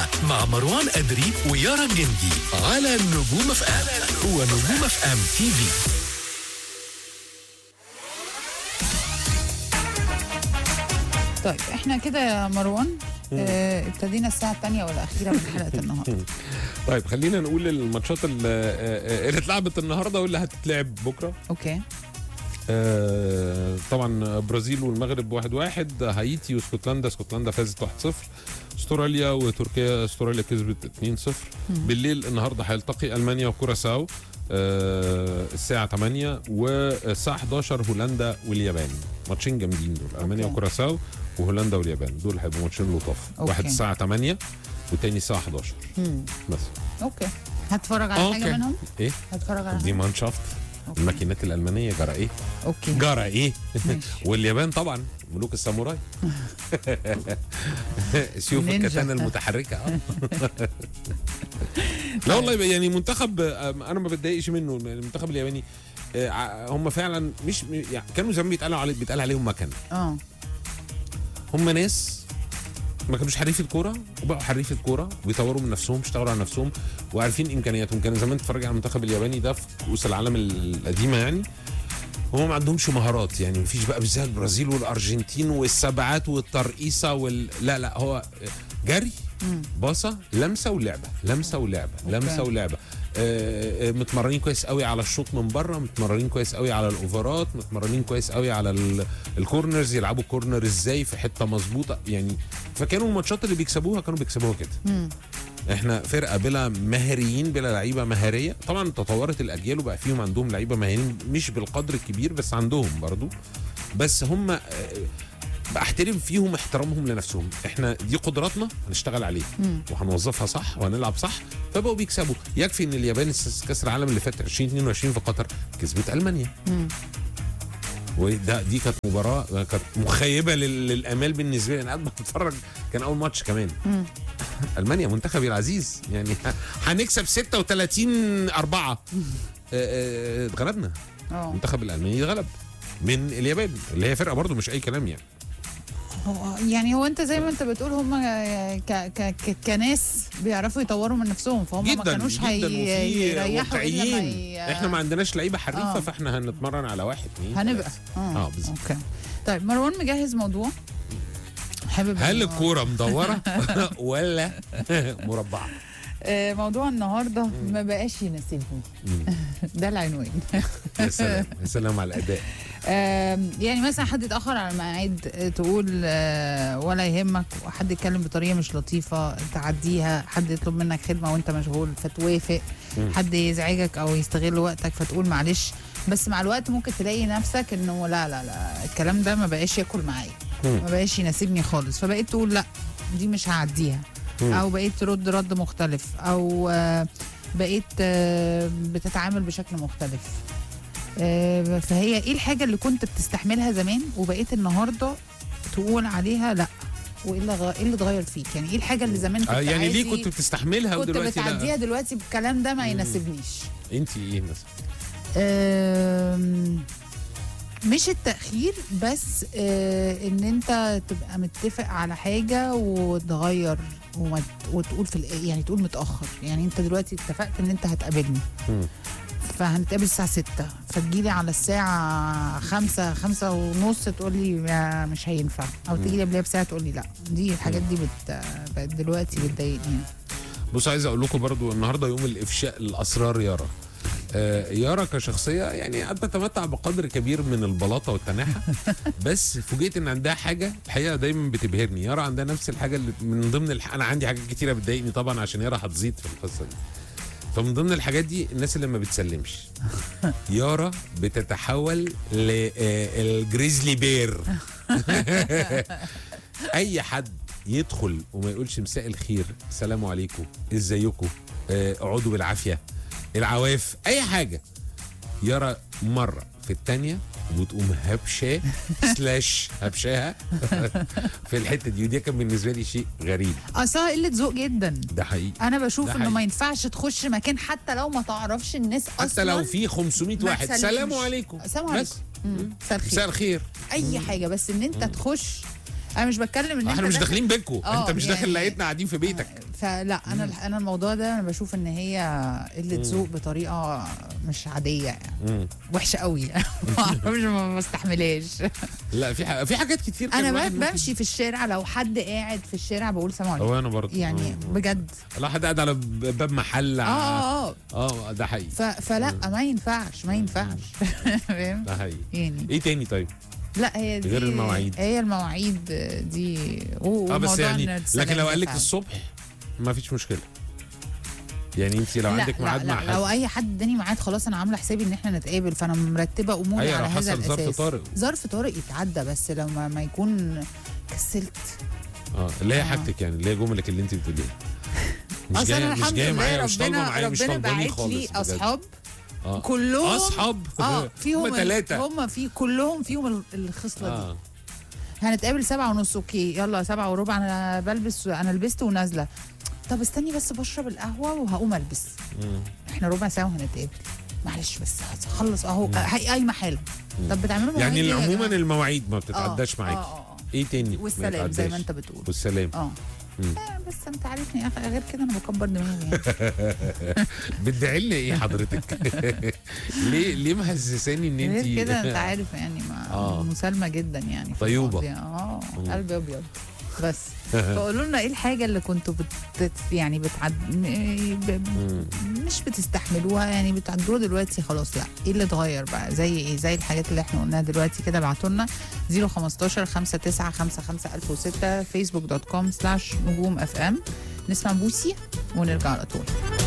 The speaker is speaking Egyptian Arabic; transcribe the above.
مع مروان أدري ويارا الجندي على نجوم اف ام هو نجوم اف ام تي في طيب احنا كده يا مروان اه ابتدينا الساعة الثانية والأخيرة من حلقة النهاردة طيب خلينا نقول الماتشات اللي, آه، اللي اتلعبت النهارده واللي هتتلعب بكره اوكي آه، طبعا برازيل والمغرب واحد واحد هايتي واسكتلندا اسكتلندا فازت 1-0 استراليا وتركيا استراليا كسبت 2-0 بالليل النهارده هيلتقي المانيا وكوراساو آه، الساعة 8 والساعة 11 هولندا واليابان ماتشين جامدين دول المانيا أوكي. وكوراساو وهولندا واليابان دول هيبقوا ماتشين لطاف أوكي. واحد الساعة 8 والتاني الساعة 11 مم. بس اوكي هتفرج على حاجة أوكي. منهم؟ ايه هتفرج على دي حاجة؟ مانشافت أوكي. الماكينات الألمانية جرى ايه اوكي جرى ايه ماشي. واليابان طبعا ملوك الساموراي سيوف نينجا. الكتانة المتحركة اه لا والله يبقى يعني منتخب آه، انا ما بتضايقش منه المنتخب الياباني آه، ع- هم فعلا مش م- يعني كانوا زمان بيتقال علي بيتقال عليهم مكن اه هم ناس ما كانوش حريفة كورة وبقوا حريفة كورة ويطوروا من نفسهم بيشتغلوا على نفسهم وعارفين امكانياتهم كان زمان تتفرج على المنتخب الياباني ده في كؤوس العالم القديمة يعني هم ما عندهمش مهارات يعني مفيش بقى بالذات البرازيل والارجنتين والسبعات والترقيصه وال... لا لا هو جري باصه لمسه ولعبه لمسه ولعبه لمسه ولعبه آه، آه، متمرنين كويس قوي على الشوط من بره متمرنين كويس قوي على الاوفرات متمرنين كويس قوي على ال- الكورنرز يلعبوا كورنر ازاي في حته مظبوطه يعني فكانوا الماتشات اللي بيكسبوها كانوا بيكسبوها كده احنا فرقه بلا مهاريين بلا لعيبه مهاريه طبعا تطورت الاجيال وبقى فيهم عندهم لعيبه مهاريين مش بالقدر الكبير بس عندهم برضو بس هم آه، بحترم فيهم احترامهم لنفسهم احنا دي قدراتنا هنشتغل عليها وهنوظفها صح وهنلعب صح فبقوا بيكسبوا يكفي ان اليابان الس- كاس العالم اللي فات 2022 في قطر كسبت المانيا وده دي كانت مباراه كانت مخيبه لل- للامال بالنسبه لي انا قاعد بتفرج كان اول ماتش كمان المانيا منتخبي العزيز يعني هنكسب 36 4 اتغلبنا اه المنتخب الالماني اتغلب من اليابان اللي هي فرقه برضو مش اي كلام يعني هو يعني هو انت زي ما انت بتقول هم ك ك ك كناس بيعرفوا يطوروا من نفسهم فهم ما جدا كانوش جدا هي- وفي يريحوا الا ما واقعيين ي- احنا ما عندناش لعيبه حريفه آه. فاحنا هنتمرن على واحد اثنين هنبقى ثلاثة. اه, اه بالظبط اوكي طيب مروان مجهز موضوع حابب هل إنه- الكوره مدوره ولا مربعه آه، موضوع النهارده ما بقاش يناسبني ده العنوان يا سلام يا سلام على الاداء آم، يعني مثلا حد اتاخر على الميعاد آه، تقول آه، ولا يهمك وحد يتكلم بطريقه مش لطيفه تعديها حد يطلب منك خدمه وانت مشغول فتوافق حد يزعجك او يستغل وقتك فتقول معلش بس مع الوقت ممكن تلاقي نفسك انه لا لا لا الكلام ده ما بقاش ياكل معايا مم. ما بقاش يناسبني خالص فبقيت تقول لا دي مش هعديها مم. او بقيت ترد رد مختلف او آه، بقيت آه، بتتعامل بشكل مختلف آه، فهي ايه الحاجه اللي كنت بتستحملها زمان وبقيت النهارده تقول عليها لا وايه اللي غ- إيه اللي اتغير فيك يعني ايه الحاجه اللي زمان كنت آه يعني ليه عادي كنت بتستحملها كنت ودلوقتي بتعديها لا دلوقتي بالكلام ده ما يناسبنيش انت ايه مثلا آم، مش التأخير بس آه ان انت تبقى متفق على حاجة وتغير وما ت- وتقول في الآ- يعني تقول متأخر يعني انت دلوقتي اتفقت ان انت هتقابلني مم. فهنتقابل الساعة ستة فتجيلي على الساعة خمسة خمسة ونص تقول لي ما- مش هينفع أو تجيلي قبلها بساعة تقول لي لا دي الحاجات دي بت... بقت دلوقتي بتضايقني يعني. بص عايز اقول لكم برضو النهارده يوم الافشاء الاسرار يارا آه يارا كشخصيه يعني قد تتمتع بقدر كبير من البلاطه والتناحه بس فوجئت ان عندها حاجه الحقيقه دايما بتبهرني يارا عندها نفس الحاجه اللي من ضمن الح... انا عندي حاجات كتيره بتضايقني طبعا عشان يارا هتزيد في القصه دي فمن ضمن الحاجات دي الناس اللي ما بتسلمش يارا بتتحول للجريزلي بير اي حد يدخل وما يقولش مساء الخير السلام عليكم ازيكم آه، اقعدوا بالعافيه العواف اي حاجه يرى مره في الثانيه وتقوم هبشاه سلاش هبشاها في الحته دي ودي كان بالنسبه لي شيء غريب اصلا قلة ذوق جدا ده حقيقي انا بشوف ده انه حقيقي. ما ينفعش تخش مكان حتى لو ما تعرفش الناس اصلا حتى لو في 500 ما واحد تسلمش. سلام عليكم السلام بس عليكم مم. مساء الخير مساء الخير اي حاجه بس ان انت تخش انا مش بتكلم ان احنا انت مش داخل- داخلين بينكم آه، انت مش داخل يعني- لقيتنا قاعدين في بيتك فلا انا انا الموضوع ده انا بشوف ان هي قله ذوق بطريقه مش عاديه يعني مم. وحشه قوي يعني مش ما بستحملهاش لا في ح... في حاجات كتير كان انا الواحد ب- ممكن- بمشي في الشارع لو حد قاعد في الشارع بقول سلام عليكم هو انا برضه يعني آه. بجد لا حد قاعد على ب- باب محل اه اه اه اه ده حقيقي ف- فلا ما ينفعش ما ينفعش فاهم ده حقيقي يعني ايه تاني طيب لا هي دي غير المواعيد. هي المواعيد دي و- اه بس وموضوع يعني إن لكن لو السلام قال لك فعلا. الصبح ما فيش مشكله يعني انت لو لا عندك لا ميعاد لا مع لو حد اي حد اداني ميعاد خلاص انا عامله حسابي ان احنا نتقابل فانا مرتبه اموري أيوة، على لو هذا حصل ظرف الاساس طارئ. ظرف طارئ يتعدى بس لما ما يكون كسلت اه اللي هي آه. حاجتك يعني اللي هي جملك اللي انت بتقوليها مش اصل انا جايه مش الحمد جايه لله معايا مش طالبه ربنا معايا مش ربنا طالباني باعت خالص لي بجد. اصحاب آه. كلهم اصحاب اه فيهم ثلاثه هم في كلهم فيهم ال- الخصله دي اه هنتقابل سبعة ونص اوكي يلا سبعة وربع انا بلبس انا لبست ونازله طب استني بس بشرب القهوه وهقوم البس مم. احنا ربع ساعه وهنتقابل معلش بس هخلص اهو هي قايمه حالا طب بتعملوا مواعيد يعني إيه يا عموما جماعة؟ المواعيد ما آه، بتتعداش آه، معاكي آه، آه. ايه تاني ما والسلام زي يتعداش؟ ما انت بتقول والسلام اه مم. آه، بس انت عارفني أخ- غير كده انا بكبر دماغي يعني بتدعي لنا ايه حضرتك ليه ليه محسساني ان انت غير كده انت عارف يعني ما آه. مسالمه جدا يعني في طيوبة. المواضيع. اه مم. قلبي ابيض بس فقولوا لنا ايه الحاجه اللي كنتوا بت يعني بتعد م- ب- مم. مش بتستحملوها يعني بتعدوها دلوقتي خلاص لا ايه اللي اتغير بقى زي ايه زي الحاجات اللي احنا قلناها دلوقتي كده ابعتوا لنا 015 59 55 1006 فيسبوك دوت كوم سلاش نجوم اف ام نسمع بوسي ونرجع على طول